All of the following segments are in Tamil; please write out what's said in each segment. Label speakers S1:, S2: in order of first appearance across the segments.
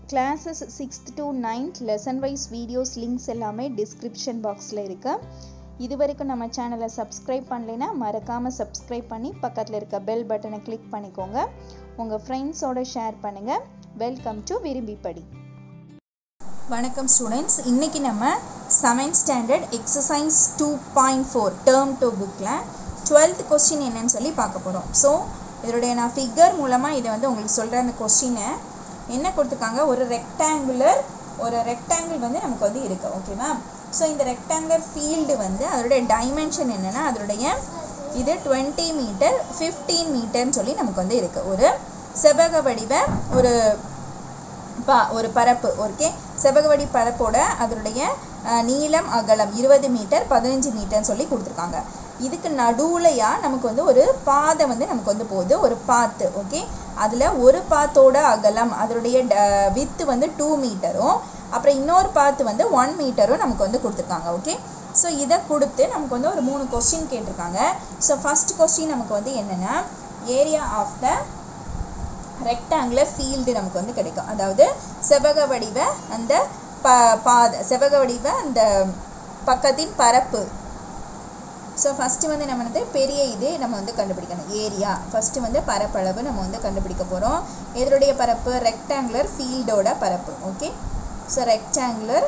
S1: classes sixth to ninth lesson wise videos links எல்லாமே டிஸ்கிரிப்ஷன் பாக்ஸில் இருக்கு இது வரைக்கும் நம்ம சேனலை சப்ஸ்கிரைப் பண்ணலைன்னா மறக்காமல் சப்ஸ்கிரைப் பண்ணி பக்கத்தில் இருக்க பெல் பட்டனை கிளிக் பண்ணிக்கோங்க உங்கள் ஃப்ரெண்ட்ஸோட ஷேர் பண்ணுங்கள் வெல்கம் டு விரும்பி படி
S2: வணக்கம் ஸ்டூடெண்ட்ஸ் இன்றைக்கி நம்ம seventh standard exercise two point four term two புக்கில் டுவெல்த் கொஸ்டின் என்னன்னு சொல்லி பார்க்க போகிறோம் ஸோ இதனுடைய நான் ஃபிகர் மூலமாக இதை வந்து உங்களுக்கு சொல்கிற அந்த கொஸ்டினை என்ன கொடுத்துருக்காங்க ஒரு ரெக்டாங்குலர் ஒரு ரெக்டாங்கிள் வந்து நமக்கு வந்து இருக்குது ஓகேவா ஸோ இந்த ரெக்டாங்குலர் ஃபீல்டு வந்து அதோடைய டைமென்ஷன் என்னென்னா அதோடைய இது டுவெண்ட்டி மீட்டர் ஃபிஃப்டீன் மீட்டர்னு சொல்லி நமக்கு வந்து இருக்குது ஒரு செவ்வக வடிவ ஒரு பா ஒரு பரப்பு ஓகே செவ்வகவடி பரப்போட அதனுடைய அஹ், நீளம் அகலம் இருபது மீட்டர் பதினஞ்சு மீட்டர்னு சொல்லி கொடுத்துருக்காங்க இதுக்கு நடுவுலையா நமக்கு வந்து ஒரு பாதை வந்து நமக்கு வந்து போகுது ஒரு பாத்து ஓகே அதில் ஒரு பாத்தோட அகலம் அதனுடைய வித்து வந்து டூ மீட்டரும் அப்புறம் இன்னொரு பாத்து வந்து ஒன் மீட்டரும் நமக்கு வந்து கொடுத்துருக்காங்க ஓகே ஸோ இதை கொடுத்து நமக்கு வந்து ஒரு மூணு கொஸ்டின் கேட்டிருக்காங்க ஸோ ஃபஸ்ட் கொஸ்டின் நமக்கு வந்து என்னென்னா area of the rectangular field நமக்கு வந்து கிடைக்கும் அதாவது செவ்வக வடிவ அந்த ப பாத செவ்வக வடிவ அந்த பக்கத்தின் பரப்பு ஸோ ஃபஸ்ட்டு வந்து நம்ம வந்து பெரிய இது நம்ம வந்து கண்டுபிடிக்கணும் ஏரியா ஃபஸ்ட்டு வந்து பரப்பளவு நம்ம வந்து கண்டுபிடிக்க போகிறோம் எதனுடைய பரப்பு ரெக்டாங்குலர் ஃபீல்டோட பரப்பு ஓகே ஸோ ரெக்டாங்குலர்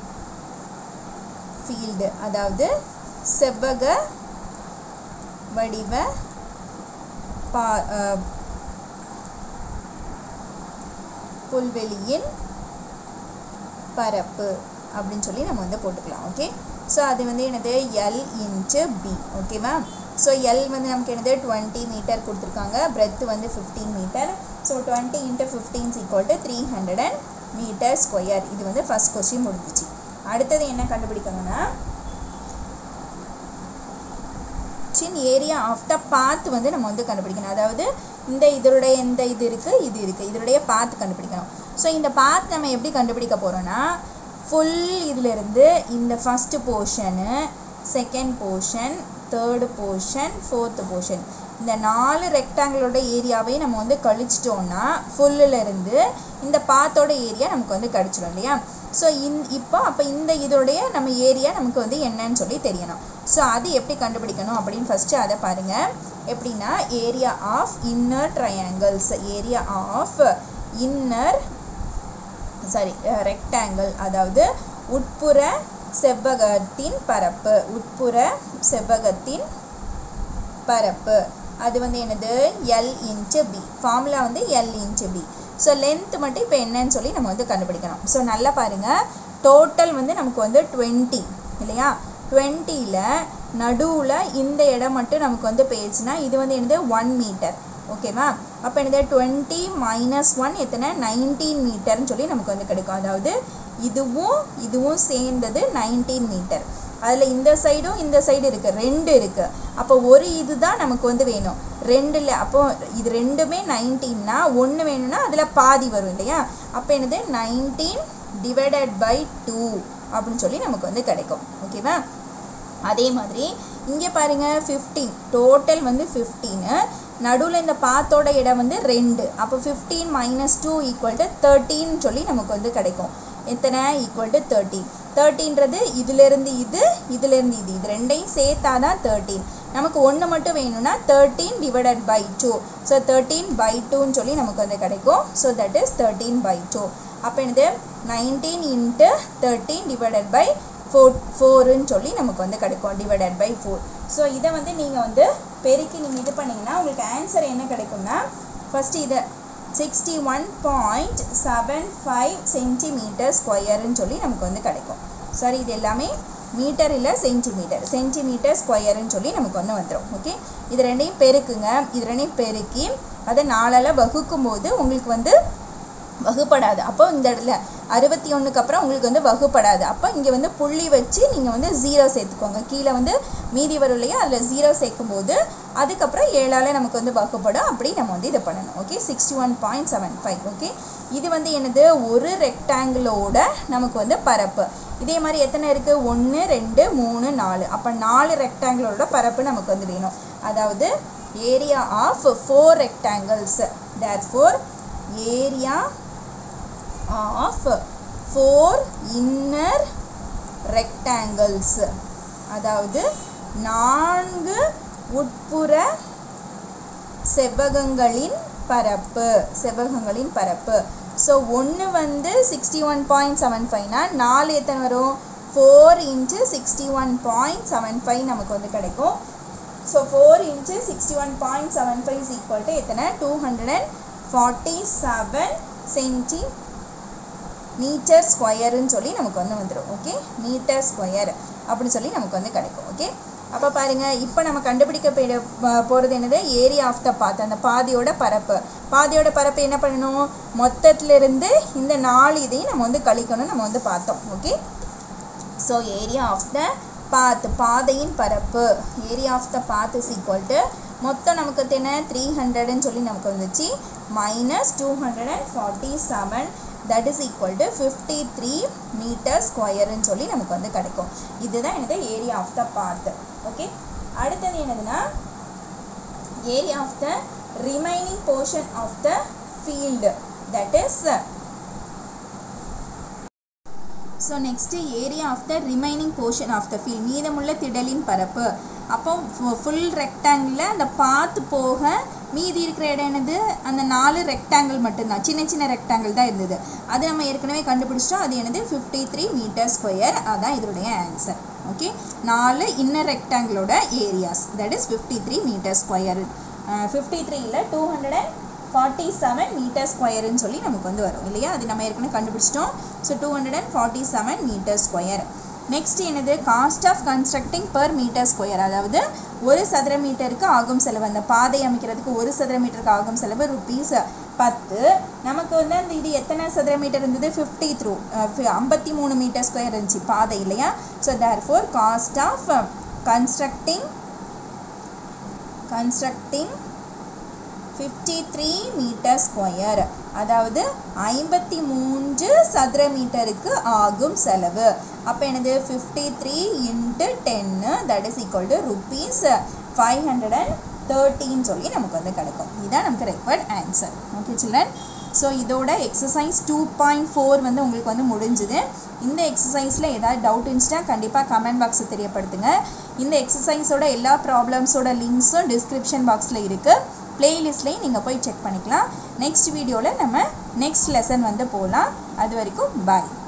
S2: ஃபீல்டு அதாவது செவ்வக வடிவ பா அஹ், புல்வெளியின் பரப்பு அப்படின்னு சொல்லி நம்ம வந்து போட்டுக்கலாம் ஓகே ஸோ அது வந்து என்னது எல் இன்ட்டு பி ஓகேவா ஸோ எல் வந்து நமக்கு என்னது டுவெண்ட்டி மீட்டர் கொடுத்துருக்காங்க பிரெத் வந்து fifteen metre so twenty into fifteens equal to three hundred and metre square இது வந்து ஃபஸ்ட் கொஸ்டின் முடிஞ்சிச்சு அடுத்தது என்ன கண்டுபிடிக்கணும்னா சின் ஏரியா ஆஃப் த பாத் வந்து நம்ம வந்து கண்டுபிடிக்கணும் அதாவது இந்த இதனுடைய இந்த இது இருக்குது இது இருக்குது இதனுடைய பாத் கண்டுபிடிக்கணும் ஸோ இந்த பாத் நம்ம எப்படி கண்டுபிடிக்க போகிறோன்னா ஃபுல் இதிலிருந்து இந்த first portion second portion third portion fourth portion இந்த நாலு ரெக்டாங்கிளோட ஏரியாவையும் நம்ம வந்து கழிச்சிட்டோம்னா ஃபுல்லிருந்து இந்த பாத்தோட ஏரியா நமக்கு வந்து கிடச்சிடும் இல்லையா ஸோ இந் இப்போ அப்போ இந்த இதோடைய நம்ம ஏரியா நமக்கு வந்து என்னன்னு சொல்லி தெரியணும் ஸோ அது எப்படி கண்டுபிடிக்கணும் அப்படின்னு ஃபஸ்ட்டு அதை பாருங்கள் எப்படின்னா area of inner triangles area of inner sorry rectangle அதாவது உட்புற செவ்வகத்தின் பரப்பு உட்புற செவ்வகத்தின் பரப்பு அது வந்து என்னது எல் இன்ச்சு பி ஃபார்முலா வந்து L into B so length மட்டும் இப்போ என்னன்னு சொல்லி நம்ம வந்து கண்டுபிடிக்கணும் ஸோ நல்லா பாருங்கள் டோட்டல் வந்து நமக்கு வந்து டுவெண்ட்டி இல்லையா டுவெண்ட்டியில் நடுவில் இந்த இடம் மட்டும் நமக்கு வந்து போயிடுச்சுன்னா இது வந்து என்னது ஒன் மீட்டர் ஓகேவா அப்போ என்னது டுவெண்ட்டி மைனஸ் ஒன் எத்தனை நைன்டீன் மீட்டர்னு சொல்லி நமக்கு வந்து கிடைக்கும் அதாவது இதுவும் இதுவும் சேர்ந்தது நைன்டீன் மீட்டர் அதில் இந்த சைடும் இந்த சைடு இருக்குது ரெண்டு இருக்குது அப்போ ஒரு இது தான் நமக்கு வந்து வேணும் ரெண்டில் அப்போ இது ரெண்டுமே நைன்டீன்னா ஒன்று வேணும்னா அதில் பாதி வரும் இல்லையா அப்போ என்னது நைன்டீன் டிவைடட் பை டூ அப்படின்னு சொல்லி நமக்கு வந்து கிடைக்கும் ஓகேவா அதே மாதிரி இங்கே பாருங்கள் ஃபிஃப்டீன் டோட்டல் வந்து ஃபிஃப்டீனு நடுவில் இந்த பாத்தோட இடம் வந்து ரெண்டு அப்போ fifteen minus two equal to தேர்ட்டின்னு சொல்லி நமக்கு வந்து கிடைக்கும் எத்தனை ஈக்குவல் டு தேர்ட்டீன் தேர்ட்டின்றது இதிலிருந்து இது இதிலிருந்து இது இது ரெண்டையும் சேர்த்தா தான் தேர்ட்டீன் நமக்கு ஒன்று மட்டும் வேணும்னா thirteen divided by two so thirteen by டூன்னு சொல்லி நமக்கு வந்து கிடைக்கும் so that is thirteen by two அப்போ என்னது nineteen into thirteen divided by four ஃபோருன்னு சொல்லி நமக்கு வந்து கிடைக்கும் டிவைடட் பை ஃபோர் ஸோ இதை வந்து நீங்கள் வந்து பெருக்கி நீங்கள் இது பண்ணிங்கன்னா உங்களுக்கு ஆன்சர் என்ன கிடைக்கும்னா ஃபஸ்ட்டு இதை sixty one point seven five centimetre ஸ்கொயருன்னு சொல்லி நமக்கு வந்து கிடைக்கும் சாரி இது எல்லாமே மீட்டர் இல்லை சென்டிமீட்டர் சென்டிமீட்டர் ஸ்கொயருன்னு சொல்லி நமக்கு வந்து வந்துடும் ஓகே இது ரெண்டையும் பெருக்குங்க இது ரெண்டையும் பெருக்கி அதை நாலால் வகுக்கும் போது உங்களுக்கு வந்து வகுப்படாது அப்போ இந்த இடத்துல அறுபத்தி ஒன்றுக்கு அப்புறம் உங்களுக்கு வந்து வகுப்படாது அப்போ இங்கே வந்து புள்ளி வச்சு நீங்கள் வந்து ஜீரோ சேர்த்துக்கோங்க கீழே வந்து மீதி வரும் இல்லையா அதில் ஜீரோ சேர்க்கும்போது அதுக்கப்புறம் ஏழால் நமக்கு வந்து வகுப்படும் அப்படி நம்ம வந்து இதை பண்ணணும் okay sixty one point seven five okay இது வந்து என்னது ஒரு ரெக்டாங்கிளோட நமக்கு வந்து பரப்பு இதே மாதிரி எத்தனை இருக்குது ஒன்று ரெண்டு மூணு நாலு அப்போ நாலு ரெக்டாங்கிளோட பரப்பு நமக்கு வந்து வேணும் அதாவது area of four rectangles therefore area of four inner rectangles அதாவது நான்கு உட்புற செவ்வகங்களின் பரப்பு செவ்வகங்களின் பரப்பு ஸோ ஒன்று வந்து சிக்ஸ்டி ஒன் பாயிண்ட் செவன் ஃபைவ்னா நாலு எத்தனை வரும் four into sixty one point seven five நமக்கு வந்து கிடைக்கும் so four into sixty one point seven five is equal to எத்தனை two hundred and forty seven centimetre ஸ்கொயருன்னு சொல்லி நமக்கு வந்து வந்துடும் ஓகே மீட்டர் ஸ்கொயர் அப்படின்னு சொல்லி நமக்கு வந்து கிடைக்கும் ஓகே அப்போ பாருங்கள் இப்போ நம்ம கண்டுபிடிக்க போகிறது என்னது ஏரியா ஆஃப் த பாத் அந்த பாதியோட பரப்பு பாதியோட பரப்பு என்ன பண்ணணும் மொத்தத்திலிருந்து இந்த நாலு இதையும் நம்ம வந்து கழிக்கணும் நம்ம வந்து பார்த்தோம் okay so area of the path பாதையின் பரப்பு area of the path is equal to மொத்தம் நமக்கு என்ன த்ரீ ஹண்ட்ரட்னு சொல்லி நமக்கு வந்துச்சு minus two hundred and forty seven that is equal to fifty three metre ஸ்கொயருன்னு சொல்லி நமக்கு வந்து கிடைக்கும் இதுதான் என்னது area of the path okay அடுத்தது என்னதுன்னா area of the remaining portion of the field that is so next area of the remaining portion of the field மீதமுள்ள திடலின் பரப்பு அப்போ ஃபுல் ரெக்டாங்கிளில் அந்த பாத்து போக மீதி இருக்கிற இடம் என்னது அந்த நாலு ரெக்டாங்கிள் மட்டும்தான் சின்ன சின்ன ரெக்டாங்கிள் தான் இருந்தது அது நம்ம ஏற்கனவே கண்டுபிடிச்சிட்டோம் அது என்னது ஃபிஃப்டி த்ரீ மீட்டர் ஸ்கொயர் அதான் இதனுடைய ஆன்சர் ஓகே நாலு இன்னர் ரெக்டாங்கிளோட areas that is fifty three metre square fifty த்ரீயில் two hundred and forty seven metre ஸ்கொயருன்னு சொல்லி நமக்கு வந்து வரும் இல்லையா அது நம்ம ஏற்கனவே கண்டுபிடிச்சிட்டோம் so two hundred and forty seven metre square next என்னது cost of constructing per metre square அதாவது ஒரு சதுர மீட்டருக்கு ஆகும் செலவு அந்த பாதை அமைக்கிறதுக்கு ஒரு சதுர மீட்டருக்கு ஆகும் செலவு ருபீஸ் பத்து நமக்கு வந்து அந்த இது எத்தனை சதுர மீட்டர் இருந்தது ஃபிஃப்டி த்ரூ ஐம்பத்தி மூணு மீட்டர் ஸ்கொயர் இருந்துச்சு பாதை இல்லையா so therefore cost of constructing constructing fifty three metre square அதாவது ஐம்பத்தி மூன்று சதுர மீட்டருக்கு ஆகும் செலவு அப்போ என்னது ஃபிஃப்டி த்ரீ இன்ட்டு டென்னு that is equal to rupees five hundred and தேர்ட்டின்னு சொல்லி நமக்கு வந்து கிடைக்கும் இதுதான் நமக்கு required answer okay children so இதோட எக்ஸசைஸ் டூ பாயிண்ட் ஃபோர் வந்து உங்களுக்கு வந்து முடிஞ்சுது இந்த எக்ஸசைஸில் ஏதாவது டவுட் இருந்துச்சுன்னா கண்டிப்பாக கமெண்ட் பாக்ஸை தெரியப்படுத்துங்க இந்த எக்ஸசைஸோட எல்லா ப்ராப்ளம்ஸோட லிங்க்ஸும் டிஸ்கிரிப்ஷன் பாக்ஸில் இருக்குது பிளேலிஸ்ட்லேயும் நீங்கள் போய் செக் பண்ணிக்கலாம் நெக்ஸ்ட் வீடியோவில் நம்ம நெக்ஸ்ட் லெசன் வந்து போகலாம் அது வரைக்கும் பாய்